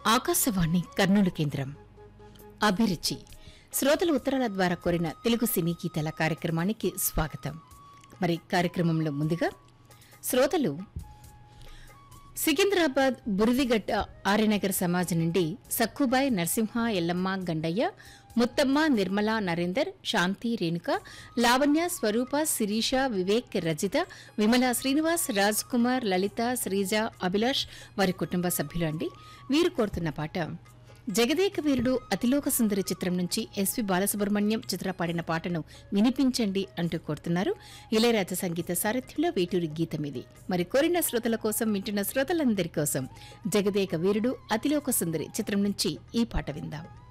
ఆకాశవాణి కర్నూలు కేంద్రం అభిరుచి శ్రోతల ఉత్తరాల ద్వారా కోరిన తెలుగు సినీ గీతాల కార్యక్రమానికి స్వాగతం మరి కార్యక్రమంలో ముందుగా శ్రోతలు సికింద్రాబాద్ బురిదిగట్ట ఆర్యనగర్ సమాజ్ నుండి సక్కుబాయ్ నరసింహ ఎల్లమ్మ గండయ్య ముత్తమ్మ నిర్మల నరేందర్ శాంతి రేణుక లావణ్య స్వరూప శిరీష వివేక్ రజిత విమల శ్రీనివాస్ రాజ్ కుమార్ లలిత శ్రీజ అభిలాష్ వారి కుటుంబ సభ్యులు అండి వీరు కోరుతున్న పాట జగదేక వీరుడు అతిలోక సుందరి చిత్రం నుంచి ఎస్వి బాలసుబ్రహ్మణ్యం చిత్ర పాడిన పాటను వినిపించండి అంటూ కోరుతున్నారు ఇళయరాజ సంగీత సారథ్యంలో వేటూరి గీతం ఇది మరి కోరిన శ్రోతల కోసం వింటున్న శ్రోతలందరి కోసం జగదేక వీరుడు అతిలోక సుందరి చిత్రం నుంచి ఈ పాట విందాం